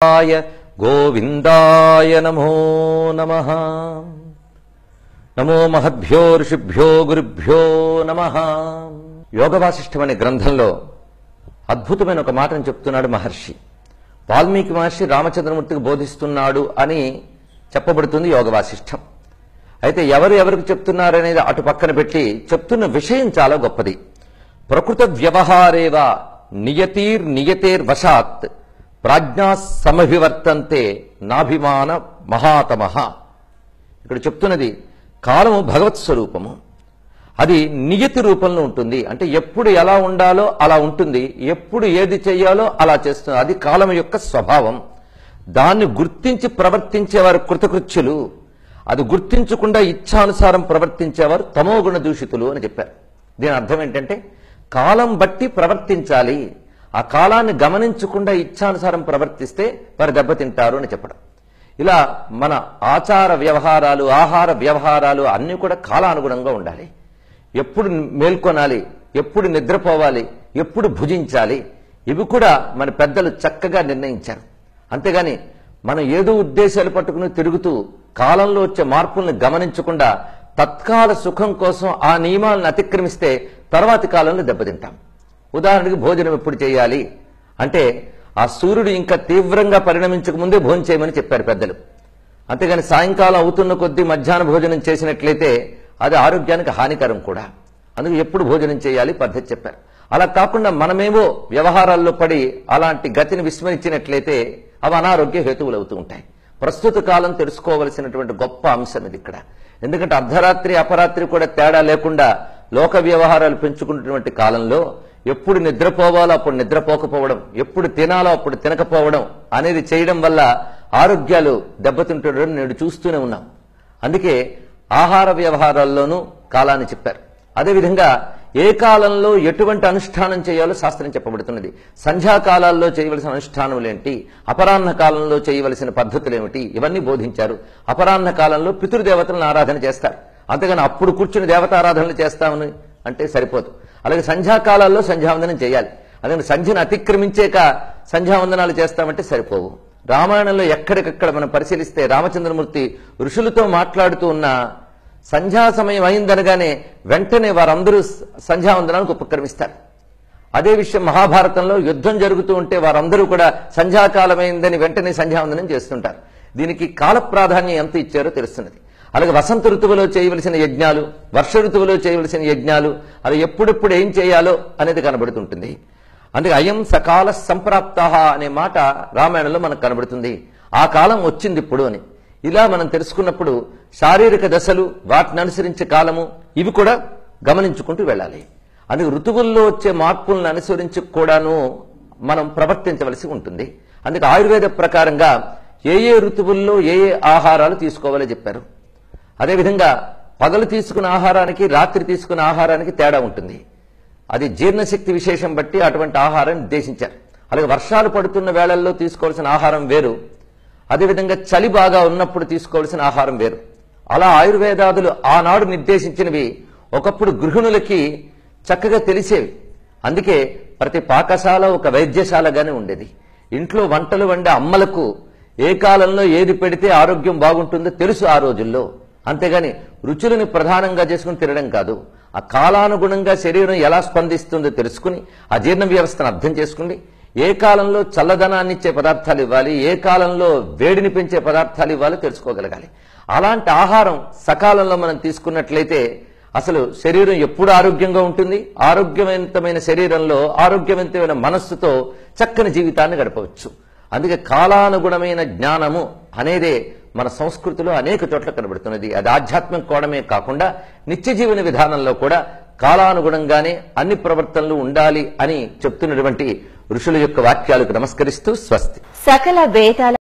ఆయ గోవిందాయ నమో నమ నమో మహద్భ్యో ఋషిభ్యో గురుభ్యో నమ యోగ వాసిష్టం అనే గ్రంథంలో అద్భుతమైన ఒక మాటను చెప్తున్నాడు మహర్షి వాల్మీకి మహర్షి రామచంద్రమూర్తికి బోధిస్తున్నాడు అని చెప్పబడుతుంది యోగ వాసిష్టం అయితే ఎవరు ఎవరికి చెప్తున్నారనేది అటు పక్కన పెట్టి చెప్తున్న విషయం చాలా గొప్పది ప్రకృత వ్యవహారేవా నియతీర్ నియతేర్ వశాత్ ప్రాజ్ఞా సమభివర్తంతే నాభిమాన మహాతమ ఇక్కడ చెప్తున్నది కాలము భగవత్ స్వరూపము అది నియతి రూపంలో ఉంటుంది అంటే ఎప్పుడు ఎలా ఉండాలో అలా ఉంటుంది ఎప్పుడు ఏది చేయాలో అలా చేస్తుంది అది కాలం యొక్క స్వభావం దాన్ని గుర్తించి ప్రవర్తించేవారు కృతకృత్యులు అది గుర్తించకుండా ఇచ్ఛానుసారం ప్రవర్తించేవారు తమోగుణ దూషితులు అని చెప్పారు దీని అర్థం ఏంటంటే కాలం బట్టి ప్రవర్తించాలి ఆ కాలాన్ని గమనించకుండా ఇచ్ఛానుసారం ప్రవర్తిస్తే వారు దెబ్బతింటారు అని చెప్పడం ఇలా మన ఆచార వ్యవహారాలు ఆహార వ్యవహారాలు అన్నీ కూడా కాలానుగుణంగా ఉండాలి ఎప్పుడు మేల్కొనాలి ఎప్పుడు నిద్రపోవాలి ఎప్పుడు భుజించాలి ఇవి కూడా మన పెద్దలు చక్కగా నిర్ణయించారు అంతేగాని మనం ఏదో ఉద్దేశాలు పట్టుకుని తిరుగుతూ కాలంలో వచ్చే మార్పుల్ని గమనించకుండా తత్కాల సుఖం కోసం ఆ నియమాలను అతిక్రమిస్తే తర్వాతి కాలంలో దెబ్బతింటాం ఉదాహరణకి భోజనం ఎప్పుడు చేయాలి అంటే ఆ సూర్యుడు ఇంకా తీవ్రంగా పరిణమించక ముందే భోజనం చేయమని చెప్పారు పెద్దలు అంతేగాని సాయంకాలం అవుతున్న కొద్దీ మధ్యాహ్న భోజనం చేసినట్లయితే అది ఆరోగ్యానికి హానికరం కూడా అందుకు ఎప్పుడు భోజనం చేయాలి పద్ధతి చెప్పారు అలా కాకుండా మనమేమో వ్యవహారాల్లో పడి అలాంటి గతిని విస్మరించినట్లయితే అవి అనారోగ్య హేతువులు అవుతూ ఉంటాయి ప్రస్తుత కాలం తెలుసుకోవలసినటువంటి గొప్ప అంశం ఇది ఇక్కడ ఎందుకంటే అర్ధరాత్రి అపరాత్రి కూడా తేడా లేకుండా లోక వ్యవహారాలు పెంచుకున్నటువంటి కాలంలో ఎప్పుడు నిద్రపోవాలో అప్పుడు నిద్రపోకపోవడం ఎప్పుడు తినాలో అప్పుడు తినకపోవడం అనేది చేయడం వల్ల ఆరోగ్యాలు దెబ్బతింటుండడం నేడు చూస్తూనే ఉన్నాం అందుకే ఆహార వ్యవహారాల్లోనూ కాలాన్ని చెప్పారు అదేవిధంగా ఏ కాలంలో ఎటువంటి అనుష్ఠానం చేయాలో శాస్త్రం చెప్పబడుతున్నది సంధ్యాకాలాల్లో చేయవలసిన అనుష్ఠానములేంటి అపరాహ్న కాలంలో చేయవలసిన పద్ధతులు ఏమిటి ఇవన్నీ బోధించారు అపరాహ్న కాలంలో పితృదేవతలను ఆరాధన చేస్తారు అంతేగాని అప్పుడు కూర్చుని దేవతారాధనలు చేస్తామని అంటే సరిపోదు అలాగే సంధ్యాకాలాల్లో సంధ్యావందనం చేయాలి అలాగే సంధ్యను అతిక్రమించేక సంధ్యావందనాలు చేస్తామంటే సరిపోవు రామాయణంలో ఎక్కడికక్కడ మనం పరిశీలిస్తే రామచంద్రమూర్తి ఋషులతో మాట్లాడుతూ ఉన్న సంధ్యా సమయం అయిందనగానే వెంటనే వారందరూ సంధ్యావందనానికి ఉపక్రమిస్తారు అదే విషయం మహాభారతంలో యుద్ధం జరుగుతూ ఉంటే వారందరూ కూడా సంధ్యాకాలమైందని వెంటనే సంధ్యావందనం చేస్తుంటారు దీనికి కాల ప్రాధాన్యం ఎంత ఇచ్చారో తెలుస్తున్నది అలాగే వసంత ఋతువులో చేయవలసిన యజ్ఞాలు వర్ష ఋతువులో చేయవలసిన యజ్ఞాలు అది ఎప్పుడెప్పుడు ఏం చేయాలో అనేది కనబడుతుంటుంది అందుకే అయం సకాల సంప్రాప్త అనే మాట రామాయణంలో మనకు కనబడుతుంది ఆ కాలం వచ్చింది ఇప్పుడు అని ఇలా మనం తెలుసుకున్నప్పుడు శారీరక దశలు వాటిని అనుసరించే కాలము ఇవి కూడా గమనించుకుంటూ వెళ్ళాలి అందుకే ఋతువుల్లో వచ్చే మార్పులను అనుసరించి కూడాను మనం ప్రవర్తించవలసి ఉంటుంది అందుకే ఆయుర్వేద ప్రకారంగా ఏ ఏ ఋతువుల్లో ఏ ఏ ఆహారాలు తీసుకోవాలో చెప్పారు అదేవిధంగా పగలు తీసుకున్న ఆహారానికి రాత్రి తీసుకున్న ఆహారానికి తేడా ఉంటుంది అది జీర్ణశక్తి విశేషం బట్టి అటువంటి ఆహారం నిర్దేశించారు అలాగే వర్షాలు పడుతున్న వేళల్లో తీసుకోవాల్సిన ఆహారం వేరు అదేవిధంగా చలి బాగా ఉన్నప్పుడు తీసుకోవాల్సిన ఆహారం వేరు అలా ఆయుర్వేదాదులు ఆనాడు నిర్దేశించినవి ఒకప్పుడు గృహిణులకి చక్కగా తెలిసేవి అందుకే ప్రతి పాకశాల ఒక వైద్యశాలగానే ఉండేది ఇంట్లో వంటలు వండే అమ్మలకు ఏ కాలంలో ఏది పెడితే ఆరోగ్యం బాగుంటుందో తెలుసు ఆ రోజుల్లో అంతేగాని రుచులను ప్రధానంగా చేసుకుని తినడం కాదు ఆ కాలానుగుణంగా శరీరం ఎలా స్పందిస్తుందో తెలుసుకుని ఆ జీర్ణ వ్యవస్థను అర్థం చేసుకుని ఏ కాలంలో చల్లదనాన్ని ఇచ్చే పదార్థాలు ఇవ్వాలి ఏ కాలంలో వేడిని పెంచే పదార్థాలు ఇవ్వాలో తెలుసుకోగలగాలి అలాంటి ఆహారం సకాలంలో మనం తీసుకున్నట్లయితే అసలు శరీరం ఎప్పుడు ఆరోగ్యంగా ఉంటుంది ఆరోగ్యవంతమైన శరీరంలో ఆరోగ్యవంతమైన మనస్సుతో చక్కని జీవితాన్ని గడపవచ్చు అందుకే కాలానుగుణమైన జ్ఞానము అనేదే మన సంస్కృతిలో అనేక చోట్ల కనబడుతున్నది అది ఆధ్యాత్మిక కోణమే కాకుండా నిత్య జీవన విధానంలో కూడా కాలానుగుణంగానే అన్ని ప్రవర్తనలు ఉండాలి అని చెప్తున్నటువంటి ఋషుల యొక్క వాక్యాలకు నమస్కరిస్తూ స్వస్తి సకల వేదాల